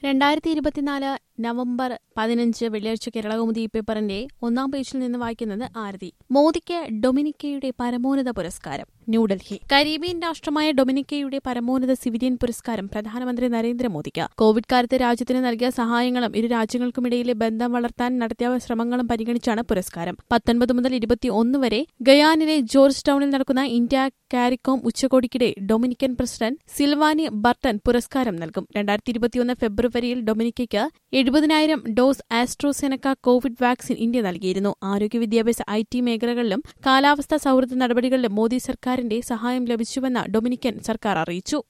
രണ്ടായിരത്തി ഇരുപത്തിനാല് നവംബർ പതിനഞ്ച് വെള്ളിയാഴ്ച കേരളകൗമുദി പേപ്പറിന്റെ ഒന്നാം പേജിൽ നിന്ന് വായിക്കുന്നത് ആരതി മോദിക്ക് ഡൊമിനിക്കയുടെ പരമോന്നത പുരസ്കാരം ന്യൂഡൽഹി കരീബിയൻ രാഷ്ട്രമായ ഡൊമിനിക്കയുടെ പരമോന്നത സിവിലിയൻ പുരസ്കാരം പ്രധാനമന്ത്രി നരേന്ദ്രമോദിക്ക് കോവിഡ് കാലത്ത് രാജ്യത്തിന് നൽകിയ സഹായങ്ങളും ഇരു രാജ്യങ്ങൾക്കുമിടയിലെ ബന്ധം വളർത്താൻ നടത്തിയ ശ്രമങ്ങളും പരിഗണിച്ചാണ് പുരസ്കാരം പത്തൊൻപത് മുതൽ ഇരുപത്തിയൊന്ന് വരെ ഗയാനിലെ ജോർജ് ടൌണിൽ നടക്കുന്ന ഇന്ത്യ കാരിക്കോം ഉച്ചകോടിക്കിടെ ഡൊമിനിക്കൻ പ്രസിഡന്റ് സിൽവാനി ബർട്ടൺ പുരസ്കാരം നൽകും രണ്ടായിരത്തി ഇരുപത്തിയൊന്ന് ഫെബ്രുവരിയിൽ ഡൊമിനിക്കയ്ക്ക് എഴുപതിനായിരം dose AstraZeneca Covid vaccine India നൽകിയിരുന്നു ആരോഗ്യ വിദ്യാഭ്യാസ ഐ ടി മേഖലകളിലും കാലാവസ്ഥാ സൌഹൃദ നടപടികളിലും മോദി സർക്കാരിന്റെ സഹായം ലഭിച്ചുവെന്ന് ഡൊമിനിക്കൻ സർക്കാർ അറിയിച്ചു